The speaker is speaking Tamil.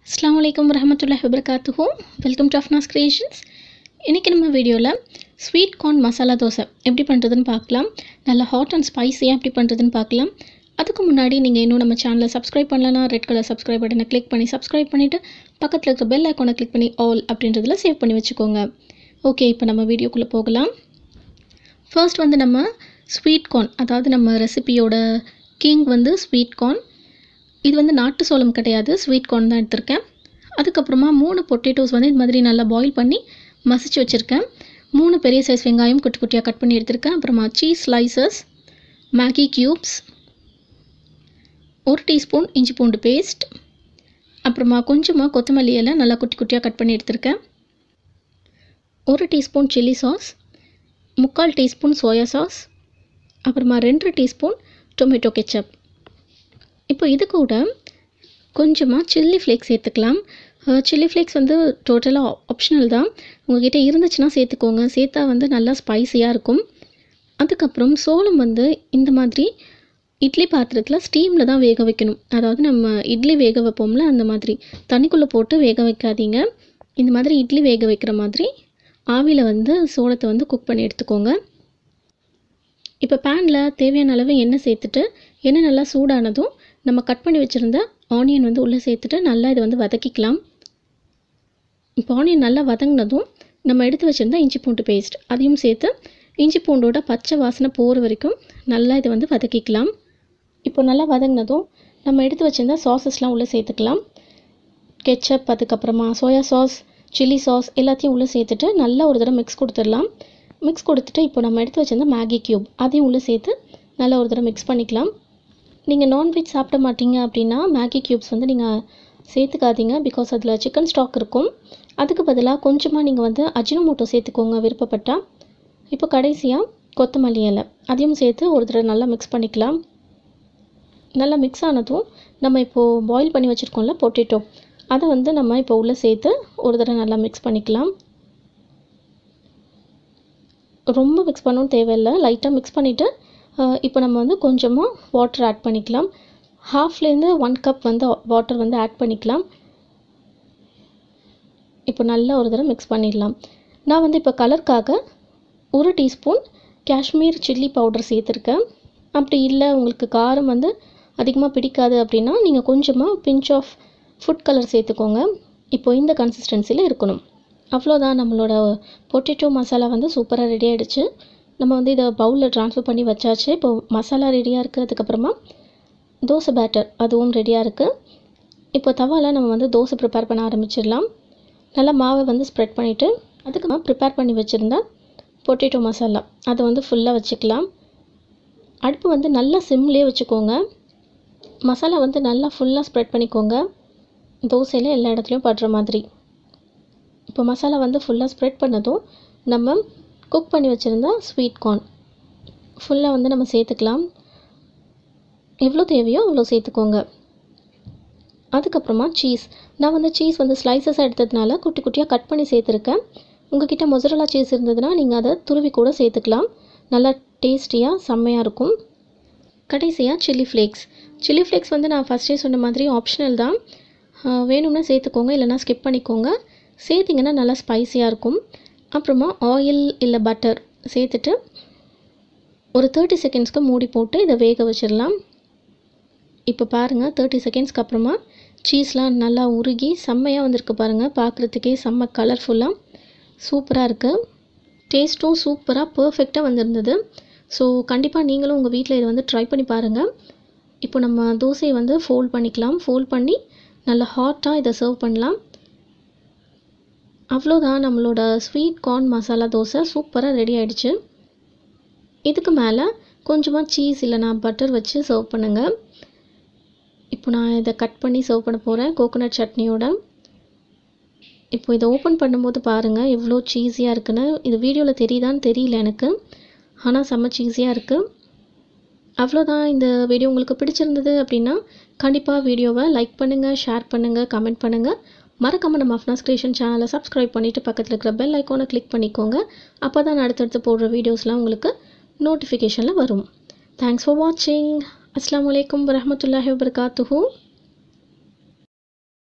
அஸ்லாம் வலைக்கம் வரமத்துல்லாஹி வபரகாத்துஹூ வெல்கம் டு அஃப்னாஸ் கிரியேஷன்ஸ் இன்றைக்கி நம்ம வீடியோவில் ஸ்வீட் கார்ன் மசாலா தோசை எப்படி பண்ணுறதுன்னு பார்க்கலாம் நல்லா ஹாட் அண்ட் ஸ்பைஸியாக எப்படி பண்ணுறதுன்னு பார்க்கலாம் அதுக்கு முன்னாடி நீங்கள் இன்னும் நம்ம சேனலை சப்ஸ்கிரைப் பண்ணலன்னா ரெட் கலர் சப்ஸ்கிரைப் பட்டனை கிளிக் பண்ணி சப்ஸ்கிரைப் பண்ணிவிட்டு பக்கத்தில் இருக்க பெல் ஐக்கானை கிளிக் பண்ணி ஆல் அப்படின்றதில் சேவ் பண்ணி வச்சுக்கோங்க ஓகே இப்போ நம்ம வீடியோக்குள்ளே போகலாம் ஃபர்ஸ்ட் வந்து நம்ம ஸ்வீட் கார்ன் அதாவது நம்ம ரெசிபியோட கிங் வந்து ஸ்வீட் கார்ன் இது வந்து நாட்டு சோளம் கிடையாது ஸ்வீட் கார்ன் தான் எடுத்திருக்கேன் அதுக்கப்புறமா மூணு பொட்டேட்டோஸ் வந்து இது மாதிரி நல்லா பாயில் பண்ணி மசிச்சு வச்சுருக்கேன் மூணு பெரிய சைஸ் வெங்காயம் குட்டி குட்டியாக கட் பண்ணி எடுத்திருக்கேன் அப்புறமா சீஸ் ஸ்லைசஸ் மேகி க்யூப்ஸ் ஒரு டீஸ்பூன் இஞ்சி பூண்டு பேஸ்ட் அப்புறமா கொஞ்சமாக கொத்தமல்லி இலை நல்லா குட்டி குட்டியாக கட் பண்ணி எடுத்திருக்கேன் ஒரு டீஸ்பூன் சில்லி சாஸ் முக்கால் டீஸ்பூன் சோயா சாஸ் அப்புறமா ரெண்டு டீஸ்பூன் டொமேட்டோ கெச்சப் இப்போ இது கூட கொஞ்சமாக சில்லி ஃப்ளேக்ஸ் சேர்த்துக்கலாம் சில்லி ஃப்ளேக்ஸ் வந்து டோட்டலாக ஆப்ஷனல் தான் உங்கள்கிட்ட இருந்துச்சுன்னா சேர்த்துக்கோங்க சேர்த்தா வந்து நல்லா ஸ்பைஸியாக இருக்கும் அதுக்கப்புறம் சோளம் வந்து இந்த மாதிரி இட்லி பாத்திரத்தில் ஸ்டீமில் தான் வேக வைக்கணும் அதாவது நம்ம இட்லி வேக வைப்போம்ல அந்த மாதிரி தண்ணிக்குள்ளே போட்டு வேக வைக்காதீங்க இந்த மாதிரி இட்லி வேக வைக்கிற மாதிரி ஆவியில் வந்து சோளத்தை வந்து குக் பண்ணி எடுத்துக்கோங்க இப்போ பேனில் தேவையான அளவு எண்ணெய் சேர்த்துட்டு எண்ணெய் நல்லா சூடானதும் நம்ம கட் பண்ணி வச்சுருந்த ஆனியன் வந்து உள்ளே சேர்த்துட்டு நல்லா இதை வந்து வதக்கிக்கலாம் இப்போ ஆனியன் நல்லா வதங்கினதும் நம்ம எடுத்து வச்சுருந்த இஞ்சி பூண்டு பேஸ்ட் அதையும் சேர்த்து இஞ்சி பூண்டோட பச்சை வாசனை போகிற வரைக்கும் நல்லா இதை வந்து வதக்கிக்கலாம் இப்போ நல்லா வதங்கினதும் நம்ம எடுத்து வச்சுருந்த சாஸஸ்லாம் உள்ளே சேர்த்துக்கலாம் கெச்சப் அதுக்கப்புறமா சோயா சாஸ் சில்லி சாஸ் எல்லாத்தையும் உள்ளே சேர்த்துட்டு நல்லா ஒரு தடவை மிக்ஸ் கொடுத்துடலாம் மிக்ஸ் கொடுத்துட்டு இப்போ நம்ம எடுத்து வச்சிருந்த மேகி க்யூப் அதையும் உள்ளே சேர்த்து நல்லா ஒரு தடவை மிக்ஸ் பண்ணிக்கலாம் நீங்கள் நான்வெஜ் சாப்பிட மாட்டீங்க அப்படின்னா மேகி க்யூப்ஸ் வந்து நீங்கள் சேர்த்துக்காதீங்க பிகாஸ் அதில் சிக்கன் ஸ்டாக் இருக்கும் அதுக்கு பதிலாக கொஞ்சமாக நீங்கள் வந்து அஜினோமோட்டோ சேர்த்துக்கோங்க விருப்பப்பட்டால் இப்போ கடைசியாக கொத்தமல்லி இலை அதையும் சேர்த்து ஒரு தடவை நல்லா மிக்ஸ் பண்ணிக்கலாம் நல்லா மிக்ஸ் ஆனதும் நம்ம இப்போது பாயில் பண்ணி வச்சுருக்கோம்ல பொட்டேட்டோ அதை வந்து நம்ம இப்போ உள்ளே சேர்த்து ஒரு தடவை நல்லா மிக்ஸ் பண்ணிக்கலாம் ரொம்ப மிக்ஸ் பண்ணவும் தேவையில்லை லைட்டாக மிக்ஸ் பண்ணிவிட்டு இப்போ நம்ம வந்து கொஞ்சமாக வாட்டர் ஆட் பண்ணிக்கலாம் ஹாஃப்லேருந்து ஒன் கப் வந்து வாட்டர் வந்து ஆட் பண்ணிக்கலாம் இப்போ நல்லா ஒரு தடவை மிக்ஸ் பண்ணிடலாம் நான் வந்து இப்போ கலருக்காக ஒரு டீஸ்பூன் காஷ்மீர் சில்லி பவுடர் சேர்த்துருக்கேன் அப்படி இல்லை உங்களுக்கு காரம் வந்து அதிகமாக பிடிக்காது அப்படின்னா நீங்கள் கொஞ்சமாக பிஞ்ச் ஆஃப் ஃபுட் கலர் சேர்த்துக்கோங்க இப்போ இந்த கன்சிஸ்டன்சியில் இருக்கணும் அவ்வளோதான் நம்மளோட பொட்டேட்டோ மசாலா வந்து சூப்பராக ரெடி ஆகிடுச்சு நம்ம வந்து இதை பவுலில் ட்ரான்ஸ்ஃபர் பண்ணி வச்சாச்சு இப்போ மசாலா ரெடியாக இருக்குது அதுக்கப்புறமா தோசை பேட்டர் அதுவும் ரெடியாக இருக்குது இப்போ தவாவில் நம்ம வந்து தோசை ப்ரிப்பேர் பண்ண ஆரம்பிச்சிடலாம் நல்லா மாவை வந்து ஸ்ப்ரெட் பண்ணிவிட்டு அதுக்கப்புறமா ப்ரிப்பேர் பண்ணி வச்சுருந்தா பொட்டேட்டோ மசாலா அதை வந்து ஃபுல்லாக வச்சுக்கலாம் அடுப்பு வந்து நல்லா சிம்லேயே வச்சுக்கோங்க மசாலா வந்து நல்லா ஃபுல்லாக ஸ்ப்ரெட் பண்ணிக்கோங்க தோசையில் எல்லா இடத்துலையும் படுற மாதிரி இப்போ மசாலா வந்து ஃபுல்லாக ஸ்ப்ரெட் பண்ணதும் நம்ம குக் பண்ணி வச்சுருந்தா ஸ்வீட் கார்ன் ஃபுல்லாக வந்து நம்ம சேர்த்துக்கலாம் எவ்வளோ தேவையோ அவ்வளோ சேர்த்துக்கோங்க அதுக்கப்புறமா சீஸ் நான் வந்து சீஸ் வந்து ஸ்லைசஸாக எடுத்ததுனால குட்டி குட்டியாக கட் பண்ணி சேர்த்துருக்கேன் உங்ககிட்ட மொசரலா சீஸ் இருந்ததுன்னா நீங்கள் அதை துருவி கூட சேர்த்துக்கலாம் நல்லா டேஸ்டியாக செம்மையாக இருக்கும் கடைசியாக சில்லி ஃப்ளேக்ஸ் சில்லி ஃப்ளேக்ஸ் வந்து நான் ஃபஸ்ட்டே சொன்ன மாதிரி ஆப்ஷனல் தான் வேணும்னா சேர்த்துக்கோங்க இல்லைனா ஸ்கிப் பண்ணிக்கோங்க சேர்த்திங்கன்னா நல்லா ஸ்பைஸியாக இருக்கும் அப்புறமா ஆயில் இல்லை பட்டர் சேர்த்துட்டு ஒரு தேர்ட்டி செகண்ட்ஸ்க்கு மூடி போட்டு இதை வேக வச்சிடலாம் இப்போ பாருங்கள் தேர்ட்டி செகண்ட்ஸ்க்கு அப்புறமா சீஸ்லாம் நல்லா உருகி செம்மையாக வந்திருக்கு பாருங்கள் பார்க்குறதுக்கே செம்ம கலர்ஃபுல்லாக சூப்பராக இருக்குது டேஸ்ட்டும் சூப்பராக பர்ஃபெக்டாக வந்திருந்தது ஸோ கண்டிப்பாக நீங்களும் உங்கள் வீட்டில் இதை வந்து ட்ரை பண்ணி பாருங்கள் இப்போ நம்ம தோசையை வந்து ஃபோல்ட் பண்ணிக்கலாம் ஃபோல்ட் பண்ணி நல்லா ஹாட்டாக இதை சர்வ் பண்ணலாம் அவ்வளோதான் நம்மளோட ஸ்வீட் கார்ன் மசாலா தோசை சூப்பராக ரெடி ஆகிடுச்சு இதுக்கு மேலே கொஞ்சமாக சீஸ் இல்லைனா பட்டர் வச்சு சர்வ் பண்ணுங்கள் இப்போ நான் இதை கட் பண்ணி சர்வ் பண்ண போகிறேன் கோகோனட் சட்னியோட இப்போ இதை ஓப்பன் பண்ணும்போது பாருங்கள் எவ்வளோ சீஸியாக இருக்குன்னு இது வீடியோவில் தெரியுதான்னு தெரியல எனக்கு ஆனால் செம்ம சீஸியாக இருக்குது அவ்வளோதான் இந்த வீடியோ உங்களுக்கு பிடிச்சிருந்தது அப்படின்னா கண்டிப்பாக வீடியோவை லைக் பண்ணுங்கள் ஷேர் பண்ணுங்கள் கமெண்ட் பண்ணுங்கள் மறக்காமல் நம்ம அஃப்னாஸ் கிரியேஷன் சேனலை சப்ஸ்கிரைப் பண்ணிவிட்டு பக்கத்தில் இருக்கிற பெல் ஐக்கானை கிளிக் பண்ணிக்கோங்க அப்போ தான் அடுத்தடுத்து போடுற வீடியோஸ்லாம் உங்களுக்கு நோட்டிஃபிகேஷனில் வரும் தேங்க்ஸ் ஃபார் வாட்சிங் அஸ்லாம் வலைக்கம் வரமத்துல்லாஹி வபர்காத்துஹூ